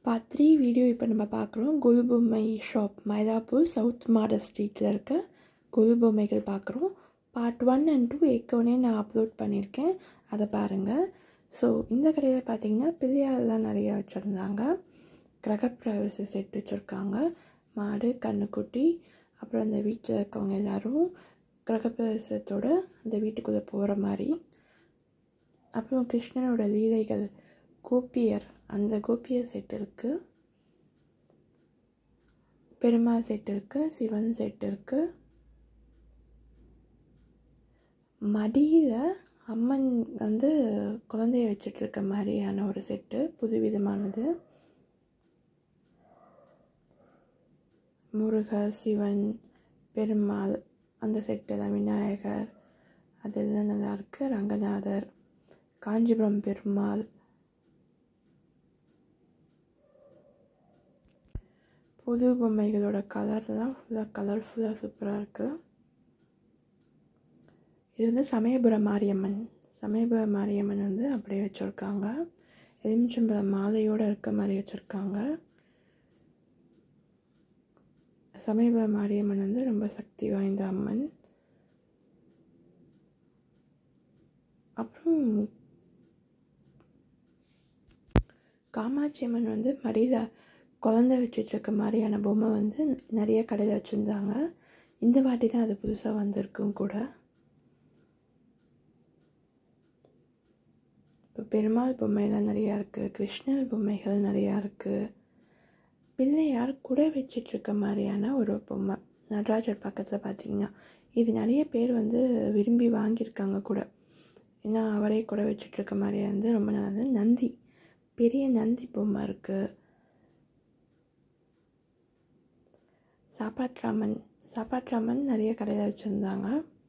part three video இப்போ நம்ம பார்க்குறோம் கொலு பொம்மை ஷாப் மைதாப்பூர் சவுத் மாட ஸ்ட்ரீட்டில் இருக்க கொலு பொம்மைகள் பார்க்குறோம் பார்ட் ஒன் அண்ட் டூ ஏற்கனவே நான் அப்லோட் பண்ணியிருக்கேன் அதை பாருங்கள் ஸோ இந்த கடையில் பார்த்தீங்கன்னா பிள்ளையாரெலாம் நிறையா வச்சுருந்தாங்க கிரகப்பிரவேச செட் வச்சுருக்காங்க மாடு கண்ணுக்குட்டி அப்புறம் அந்த வீட்டில் இருக்கவங்க எல்லோரும் கிரகப்பிரவேசத்தோட அந்த வீட்டுக்குள்ளே போகிற மாதிரி அப்புறம் கிருஷ்ணனோட லீலைகள் கோபியர் அந்த கோபியர் செட் இருக்குது பெருமாள் செட் இருக்குது சிவன் செட் இருக்குது மடியில் அம்மன் வந்து குழந்தைய வச்சிட்ருக்க மாதிரியான ஒரு செட்டு புதுவிதமானது முருகர் சிவன் பெருமாள் அந்த செட்டு தான் விநாயகர் அதெல்லாம் நல்லாயிருக்கு ரங்கநாதர் காஞ்சிபுரம் பெருமாள் புது பொம்மைகளோட கலர்லாம் ஃபுல்லாக கலர்ஃபுல்லாக சூப்பராக இருக்குது இது வந்து சமயபுரம் மாரியம்மன் சமயபுரம் மாரியம்மன் வந்து அப்படியே வச்சுருக்காங்க எலுமிச்சம்பழம் மாலையோடு இருக்க மாதிரி வச்சுருக்காங்க சமயபுரம் மாரியம்மன் வந்து ரொம்ப சக்தி வாய்ந்த அம்மன் அப்புறம் காமாட்சி அம்மன் வந்து மடியில் குழந்தை வச்சுட்ருக்க மாதிரியான பொம்மை வந்து நிறைய கடையில் வச்சுருந்தாங்க இந்த வாட்டி தான் அது புதுசாக வந்திருக்கும் கூட இப்போ பெருமாள் பொம்மைலாம் நிறையா இருக்குது கிருஷ்ணர் பொம்மைகள் நிறையா இருக்குது பிள்ளையார் கூட வச்சிட்ருக்க மாதிரியான ஒரு பொம்மை நடராஜர் பக்கத்தில் பார்த்திங்கன்னா இது நிறைய பேர் வந்து விரும்பி வாங்கியிருக்காங்க கூட ஏன்னா அவரே கூட வச்சிட்ருக்க மாதிரியா வந்து ரொம்ப நல்லது நந்தி பெரிய நந்தி பொம்மை இருக்குது சாப்பாட்ராமன் சாப்பாட்ராமன் நிறைய கடையில் வச்சுருந்தாங்க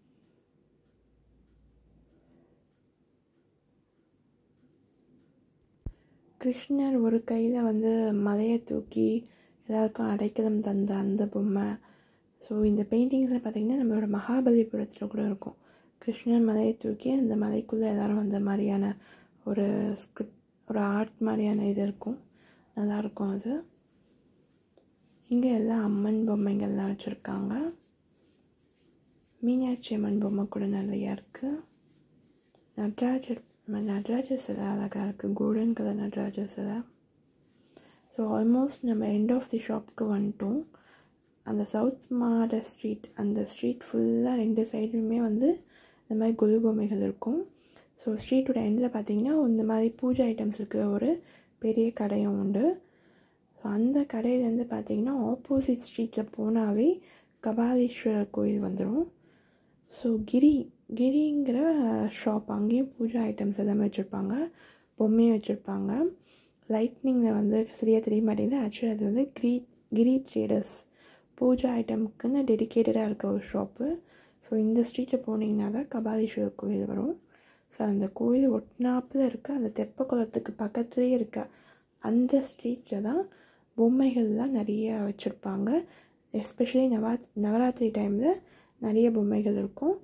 கிருஷ்ணர் ஒரு கையில் வந்து மலையை தூக்கி எல்லாருக்கும் அடைக்கலம் தந்த அந்த பொம்மை ஸோ இந்த பெயிண்டிங்ஸில் பார்த்திங்கன்னா நம்மளோட மகாபலிபுரத்தில் கூட இருக்கும் கிருஷ்ணர் மலையை தூக்கி அந்த மலைக்குள்ளே எல்லோரும் வந்த மாதிரியான ஒரு ஸ்கிரிப்ட் ஒரு ஆர்ட் மாதிரியான இது இருக்கும் நல்லாயிருக்கும் அது இங்கே எல்லாம் அம்மன் பொம்மைகள்லாம் வச்சுருக்காங்க மீனாட்சி அம்மன் பொம்மை கூட நிறையா இருக்குது நடராஜர் நடராஜர் சிலை அழகாக இருக்குது கோல்டன் கலர் நடராஜர் சிலை ஸோ ஆல்மோஸ்ட் நம்ம எண்ட் ஆஃப் தி ஷாப்புக்கு வந்துட்டோம் அந்த சவுத் மாட ஸ்ட்ரீட் அந்த ஸ்ட்ரீட் ஃபுல்லாக ரெண்டு சைடுமே வந்து இந்த மாதிரி கொலு பொம்மைகள் இருக்கும் ஸோ ஸ்ட்ரீட்டோட எண்டில் பார்த்தீங்கன்னா இந்த மாதிரி பூஜை ஐட்டம்ஸ் இருக்கிற ஒரு பெரிய கடையும் உண்டு ஸோ அந்த கடையிலேருந்து பார்த்தீங்கன்னா ஆப்போசிட் ஸ்ட்ரீட்டில் போனாவே கபாலீஸ்வரர் கோயில் வந்துடும் ஸோ கிரி கிரிங்கிற ஷாப் அங்கேயும் பூஜா ஐட்டம்ஸ் எல்லாமே வச்சுருப்பாங்க பொம்மையும் வச்சுருப்பாங்க லைட்னிங்கில் வந்து சரியாக தெரிய மாட்டேங்குது ஆக்சுவலி அது வந்து கிரி கிரி ட்ரேடர்ஸ் பூஜா ஐட்டமுக்குன்னு டெடிக்கேட்டடாக இருக்க ஒரு ஷாப்பு ஸோ இந்த ஸ்ட்ரீட்டில் போனீங்கன்னா தான் கபாலீஸ்வரர் கோயில் வரும் ஸோ அந்த கோயில் ஒட்டினாப்பில் இருக்க அந்த தெப்ப குளத்துக்கு பக்கத்துலேயே இருக்க அந்த ஸ்ட்ரீட்டில் தான் பொம்மைகள்லாம் நிறைய வச்சுருப்பாங்க எஸ்பெஷலி நவா நவராத்திரி டைமில் நிறைய பொம்மைகள் இருக்கும்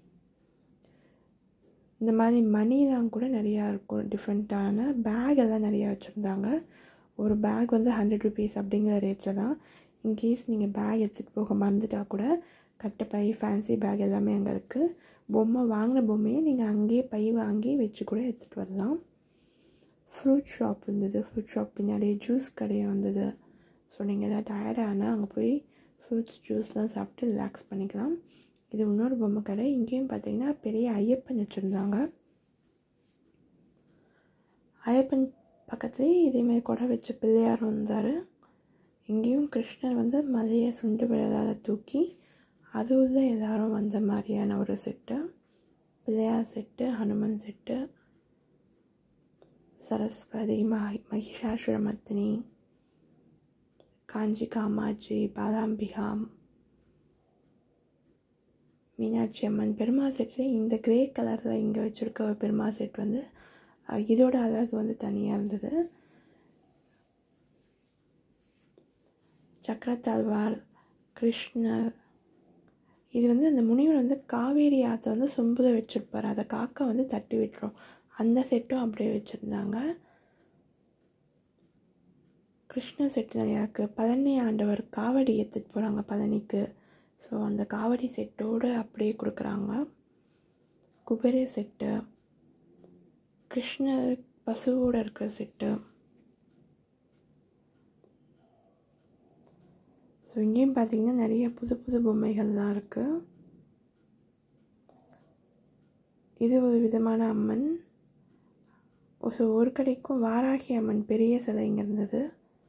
இந்த மாதிரி மணிலாம் கூட நிறையா இருக்கும் டிஃப்ரெண்ட்டான பேக் எல்லாம் நிறையா வச்சுருந்தாங்க ஒரு பேக் வந்து ஹண்ட்ரட் ருபீஸ் அப்படிங்கிற ரேட்டில் தான் இன்கேஸ் நீங்கள் பேக் எடுத்துகிட்டு போக மறந்துட்டால் கூட கட்டப்பை ஃபேன்சி பேக் எல்லாமே அங்கே இருக்குது பொம்மை வாங்கின பொம்மையை நீங்கள் அங்கேயே பை வாங்கி வச்சு கூட எடுத்துகிட்டு வரலாம் ஃப்ரூட் ஷாப் இருந்தது ஃப்ரூட் ஷாப் பின்னாடி ஜூஸ் கடையும் வந்தது ஸோ நீங்கள் எதாவது டயர்டானால் அங்கே போய் ஃப்ரூட்ஸ் ஜூஸ்லாம் சாப்பிட்டு ரிலாக்ஸ் பண்ணிக்கலாம் இது இன்னொரு பொம்மை கடை இங்கேயும் பார்த்தீங்கன்னா பெரிய ஐயப்பன் வச்சுருந்தாங்க ஐயப்பன் பக்கத்துலேயே இதேமாதிரி கொடை வச்ச பிள்ளையார் வந்தார் இங்கேயும் கிருஷ்ணர் வந்து மலையை சுண்டு விழாத தூக்கி அது உள்ள எல்லோரும் வந்த மாதிரியான ஒரு set Pillaiyar set Hanuman set Saraswathi மகி மகிஷாசுரமர்த்தினி காஞ்சி காமாட்சி பாலாம்பிகாம் மீனாட்சி அம்மன் பெருமாள் செட்டில் இந்த கிரே கலரில் இங்கே வச்சுருக்க ஒரு பெருமாள் செட் வந்து இதோட அழகு வந்து தனியாக இருந்தது சக்கரத்தாழ்வார் கிருஷ்ணர் இது வந்து அந்த முனிவர் வந்து காவேரி ஆற்றை வந்து சொம்பில் வச்சுருப்பார் அதை காக்கா வந்து தட்டி விட்டுரும் அந்த செட்டும் அப்படியே வச்சுருந்தாங்க கிருஷ்ண செட்டு நிறையா இருக்குது பழனி ஆண்டவர் காவடி எடுத்துகிட்டு போகிறாங்க பழனிக்கு ஸோ அந்த காவடி செட்டோடு அப்படியே கொடுக்குறாங்க குபேர செட்டு கிருஷ்ணர் பசுவோடு இருக்கிற செட்டு ஸோ இங்கேயும் பார்த்தீங்கன்னா நிறைய புது புது பொம்மைகள்லாம் இருக்குது இது ஒரு விதமான அம்மன் ஸோ ஒரு கடைக்கும் வாராகி அம்மன் பெரிய சிலை இங்கே இருந்தது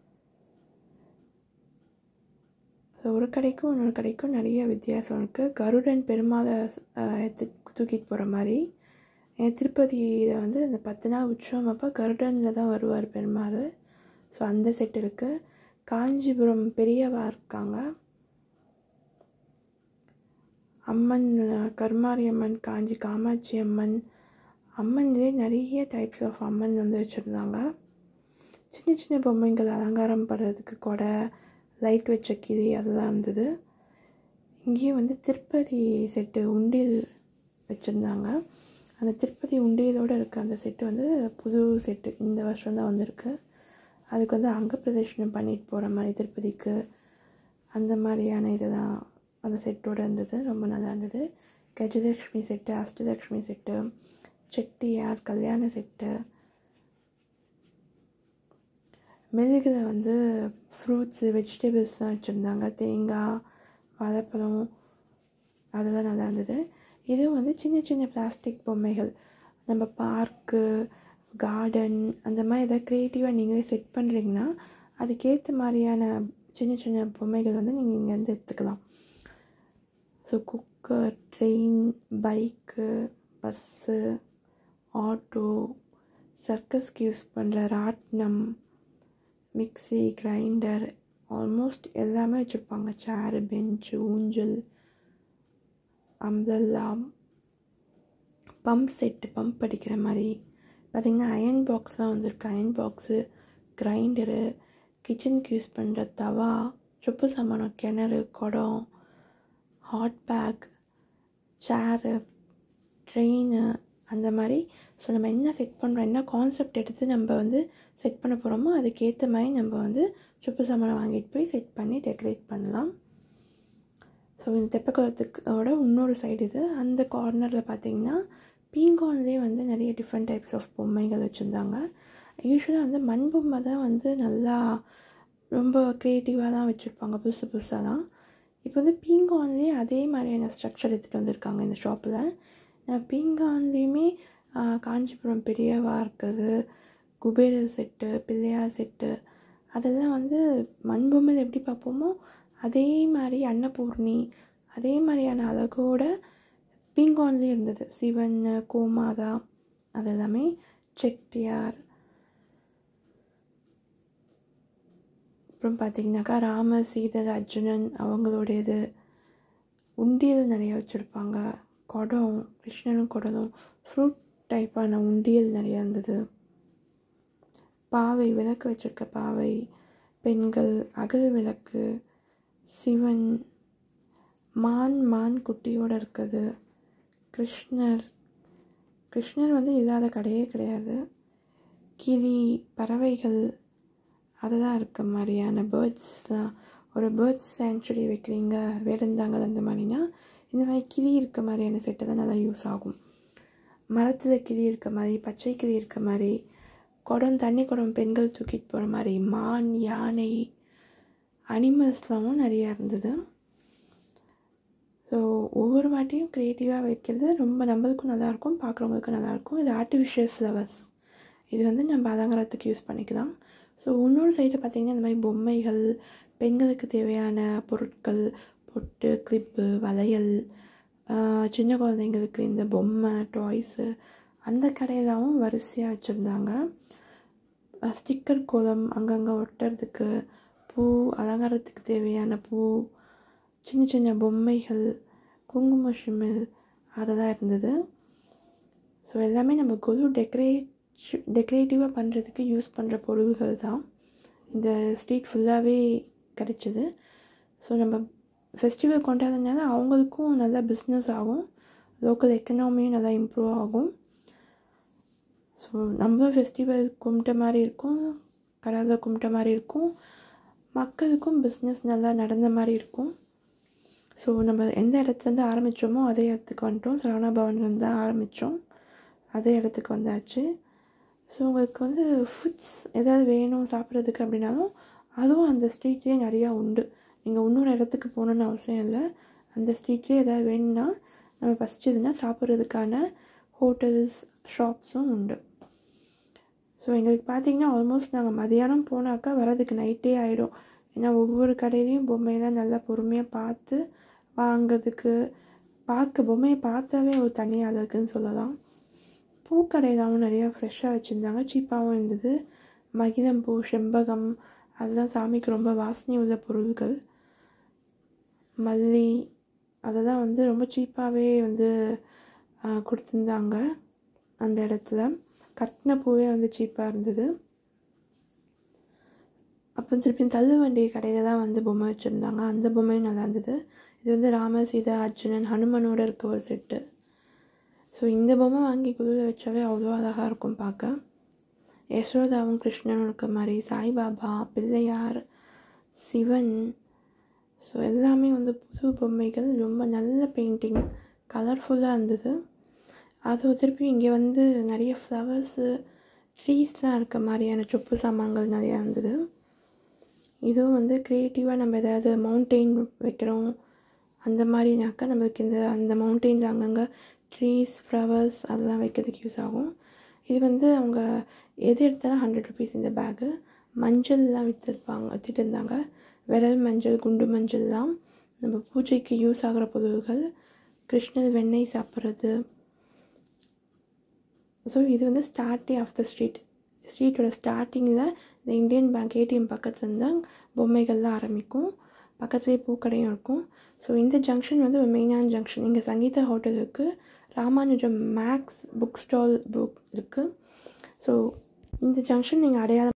ஸோ ஒரு கடைக்கும் இன்னொரு கடைக்கும் நிறைய வித்தியாசம் இருக்குது கருடன் பெருமாளை எடுத்து தூக்கிட்டு போகிற மாதிரி திருப்பதியில் வந்து அந்த பத்து நாள் உற்சவம் அப்போ கருடனில் தான் வருவார் பெருமாள் ஸோ அந்த செட் இருக்குது காஞ்சிபுரம் பெரியவா இருக்காங்க அம்மன் கருமாரி அம்மன் காஞ்சி காமாட்சி அம்மன் அம்மன்லேயே நிறைய டைப்ஸ் ஆஃப் அம்மன் வந்து வச்சுருந்தாங்க சின்ன சின்ன பொம்மைகள் அலங்காரம் பண்ணுறதுக்கு கொடை லைட் வச்ச கிளி அதெல்லாம் இருந்தது இங்கேயும் வந்து திருப்பதி செட்டு உண்டியல் வச்சுருந்தாங்க அந்த திருப்பதி உண்டியலோடு இருக்க அந்த செட்டு வந்து புது செட்டு இந்த வருஷம் தான் வந்திருக்கு அதுக்கு வந்து அங்க பிரதர்ஷனம் பண்ணிட்டு போகிற மாதிரி திருப்பதிக்கு அந்த மாதிரியான இதெல்லாம் அந்த செட்டோடு இருந்தது ரொம்ப நல்லா இருந்தது கஜலக்ஷ்மி செட்டு அஷ்டலக்ஷ்மி செட்டு செட்டியார் கல்யாண செட்டு மெழுகில் வந்து ஃப்ரூட்ஸு வெஜிடபிள்ஸ்லாம் வச்சுருந்தாங்க தேங்காய் வாழைப்பழம் அதெல்லாம் நல்லா இருந்தது இதுவும் வந்து சின்ன சின்ன பிளாஸ்டிக் பொம்மைகள் நம்ம பார்க்கு கார்டன் அந்த மாதிரி எதாவது க்ரியேட்டிவாக நீங்களே செட் பண்ணுறீங்கன்னா அதுக்கேற்ற மாதிரியான சின்ன சின்ன பொம்மைகள் வந்து நீங்கள் இங்கேருந்து எடுத்துக்கலாம் so cooker train bike bus auto சர்க்கஸ்க்கு யூஸ் பண்ணுற ராட்னம் மிக்சி கிரைண்டர் ஆல்மோஸ்ட் எல்லாமே வச்சுருப்பாங்க சேரு பெஞ்சு ஊஞ்சல் அம்ப்ரல்லா பம்ப் செட்டு பம்ப் அடிக்கிற மாதிரி பார்த்திங்கன்னா அயன் பாக்ஸ்லாம் வந்திருக்கு அயன் பாக்ஸு கிரைண்டரு கிச்சனுக்கு யூஸ் பண்ணுற தவா சொப்பு சாமானம் கிணறு குடம் ஹாட் பேக் சேரு ட்ரெயின் அந்த மாதிரி ஸோ நம்ம என்ன செட் பண்ணுறோம் என்ன கான்செப்ட் எடுத்து நம்ம வந்து செட் பண்ண போகிறோமோ அதுக்கேற்ற மாதிரி நம்ம வந்து சொப்பு சாமானம் வாங்கிட்டு போய் செட் பண்ணி டெக்கரேட் பண்ணலாம் ஸோ இந்த தெப்பக்குளத்துக்கோட இன்னொரு சைடு இது அந்த கார்னரில் பார்த்தீங்கன்னா பீங்கான்லேயே வந்து நிறைய டிஃப்ரெண்ட் டைப்ஸ் ஆஃப் பொம்மைகள் வச்சுருந்தாங்க யூஸ்வலாக வந்து மண் பொம்மை தான் வந்து நல்லா ரொம்ப க்ரியேட்டிவாக தான் வச்சுருப்பாங்க புதுசு புதுசாக தான் இப்போ வந்து பீங்கான்லேயே அதே மாதிரியான ஸ்ட்ரக்சர் எடுத்துகிட்டு வந்திருக்காங்க இந்த ஷாப்பில் நான் பீங்கான்லேயுமே காஞ்சிபுரம் பெரியவா இருக்குது குபேரர் செட்டு பிள்ளையார் செட்டு அதெல்லாம் வந்து மண் பொம்மையில் எப்படி பார்ப்போமோ அதே மாதிரி அன்னபூர்ணி அதே மாதிரியான அழகோட பீங்கான்லேயும் இருந்தது சிவன் கோமாதா அதெல்லாமே செட்டியார் அப்புறம் பார்த்திங்கனாக்கா ராமர் சீதர் அர்ஜுனன் அவங்களுடையது உண்டியல் நிறைய வச்சுருப்பாங்க குடம் கிருஷ்ணனும் குடலும் ஃப்ரூட் டைப்பான உண்டியல் நிறையா இருந்தது பாவை விளக்கு வச்சுருக்க பாவை பெண்கள் அகல் விளக்கு சிவன் மான் மான் குட்டியோடு இருக்குது கிருஷ்ணர் கிருஷ்ணர் வந்து இல்லாத கடையே கிடையாது கிளி பறவைகள் அதெல்லாம் இருக்க மாதிரியான பேர்ட்ஸ்லாம் ஒரு பேர்ட்ஸ் சேங்சுரி வைக்கிறீங்க வேடந்தாங்கல் அந்த மாதிரினா இந்த மாதிரி கிளி இருக்க மாதிரியான செட்டு தான் நல்லா யூஸ் ஆகும் மரத்தில் கிளி இருக்க மாதிரி பச்சை கிளி இருக்க மாதிரி குடம் தண்ணி குடம் பெண்கள் தூக்கிட்டு போகிற மாதிரி மான் யானை அனிமல்ஸ்லாமும் நிறையா இருந்தது ஸோ ஒவ்வொரு வாட்டியும் க்ரியேட்டிவாக வைக்கிறது ரொம்ப நம்மளுக்கும் நல்லாயிருக்கும் பார்க்குறவங்களுக்கும் நல்லாயிருக்கும் இது ஆர்டிஃபிஷியல் ஃப்ளவர்ஸ் இது வந்து நம்ம அலங்காரத்துக்கு யூஸ் பண்ணிக்கலாம் ஸோ இன்னொரு சைடு பார்த்திங்கன்னா இந்த மாதிரி பொம்மைகள் பெண்களுக்கு தேவையான பொருட்கள் பொட்டு கிளிப்பு வளையல் சின்ன குழந்தைங்களுக்கு இந்த பொம்மை டாய்ஸு அந்த கடையிலாவும் வரிசையாக வச்சுருந்தாங்க ஸ்டிக்கர் கோலம் அங்கங்கே ஒட்டுறதுக்கு பூ அலங்காரத்துக்கு தேவையான பூ சின்ன சின்ன பொம்மைகள் குங்கும ஷிமில் அதெல்லாம் இருந்தது ஸோ எல்லாமே நம்ம கொலு டெக்கரேட் டெக்கரேட்டிவாக பண்ணுறதுக்கு யூஸ் பண்ணுற பொருள்கள் தான் இந்த ஸ்ட்ரீட் ஃபுல்லாகவே கிடச்சிது ஸோ நம்ம ஃபெஸ்டிவல் கொண்டாடுறதுனால அவங்களுக்கும் நல்லா பிஸ்னஸ் ஆகும் லோக்கல் எக்கனாமியும் நல்லா இம்ப்ரூவ் ஆகும் ஸோ நம்ம ஃபெஸ்டிவல் கும்பிட்ட மாதிரி இருக்கும் கடவுளை கும்பிட்ட மாதிரி இருக்கும் மக்களுக்கும் பிஸ்னஸ் நல்லா நடந்த மாதிரி இருக்கும் ஸோ நம்ம எந்த இடத்துலேருந்து ஆரம்பித்தோமோ அதே இடத்துக்கு வந்துட்டோம் சரவணா பவன்லேருந்து தான் ஆரம்பித்தோம் அதே இடத்துக்கு வந்தாச்சு ஸோ உங்களுக்கு வந்து ஃபுட்ஸ் ஏதாவது வேணும் சாப்பிட்றதுக்கு அப்படின்னாலும் அதுவும் அந்த ஸ்ட்ரீட்லேயே நிறையா உண்டு நீங்கள் இன்னொரு இடத்துக்கு போகணுன்னு அவசியம் இல்லை அந்த ஸ்ட்ரீட்லேயே ஏதாவது வேணும்னா நம்ம ஃபஸ்ட்டு இதுனா சாப்பிட்றதுக்கான ஹோட்டல்ஸ் ஷாப்ஸும் உண்டு ஸோ எங்களுக்கு பார்த்தீங்கன்னா ஆல்மோஸ்ட் நாங்கள் மதியானம் போனாக்கா வரதுக்கு நைட்டே ஆகிடும் ஏன்னா ஒவ்வொரு கடையிலையும் பொம்மையெல்லாம் நல்லா பொறுமையாக பார்த்து வாங்கிறதுக்கு பார்க்க பொம்மையை பார்த்தாவே ஒரு தனியாக இருக்குன்னு சொல்லலாம் பூக்கடையிலாவும் நிறையா ஃப்ரெஷ்ஷாக வச்சுருந்தாங்க சீப்பாகவும் இருந்தது மகிழம்பூ செம்பகம் அதெல்லாம் சாமிக்கு ரொம்ப வாசனை உள்ள பொருட்கள் மல்லி அதெல்லாம் வந்து ரொம்ப சீப்பாகவே வந்து கொடுத்துருந்தாங்க அந்த இடத்துல கட்டின பூவே வந்து சீப்பாக இருந்தது அப்புறம் திருப்பி தள்ளுவண்டி கடையில் தான் வந்து பொம்மை வச்சுருந்தாங்க அந்த பொம்மையும் நல்லா இருந்தது இது வந்து ராம சீதா அர்ஜுனன் ஹனுமனோட இருக்க ஒரு செட்டு ஸோ இந்த பொம்மை வாங்கி குழுவில் வச்சாவே அவ்வளோ அழகாக இருக்கும் பார்க்க யசோதாவும் கிருஷ்ணனும் இருக்க மாதிரி சாய்பாபா பிள்ளையார் சிவன் ஸோ எல்லாமே வந்து புது பொம்மைகள் ரொம்ப நல்ல பெயிண்டிங் கலர்ஃபுல்லாக இருந்தது அது திருப்பி இங்கே வந்து நிறைய ஃப்ளவர்ஸு ட்ரீஸ்லாம் இருக்க மாதிரியான சொப்பு சாமான்கள் நிறையா இருந்தது இதுவும் வந்து க்ரியேட்டிவாக நம்ம ஏதாவது மவுண்டெயின் வைக்கிறோம் அந்த மாதிரினாக்கா நம்மளுக்கு இந்த அந்த மவுண்டெயினில் அங்கங்கே ட்ரீஸ் ஃப்ளவர்ஸ் அதெல்லாம் வைக்கிறதுக்கு யூஸ் ஆகும் இது வந்து அவங்க எது எடுத்தாலும் ஹண்ட்ரட் ருபீஸ் இந்த பேக்கு மஞ்சள்லாம் விற்றுருப்பாங்க விற்றுட்டு இருந்தாங்க விரல் மஞ்சள் குண்டு மஞ்சள்லாம் நம்ம பூஜைக்கு யூஸ் ஆகிற பொருள்கள் கிருஷ்ணர் வெண்ணெய் சாப்பிட்றது ஸோ இது வந்து ஸ்டார்டே ஆஃப் த ஸ்ட்ரீட் ஸ்ட்ரீட்டோட ஸ்டார்டிங்கில் இந்த இந்தியன் பேங்க் ஏடிஎம் பக்கத்துலேருந்து தான் பொம்மைகள்லாம் ஆரம்பிக்கும் பக்கத்துலேயே பூக்கடையும் இருக்கும் ஸோ இந்த ஜங்ஷன் வந்து ஒரு மெயினான ஜங்ஷன் இங்கே சங்கீதா ஹோட்டல் இருக்குது Ramanujam Max book stall book இருக்குது ஸோ இந்த ஜங்ஷன் நீங்கள் அடையாளம்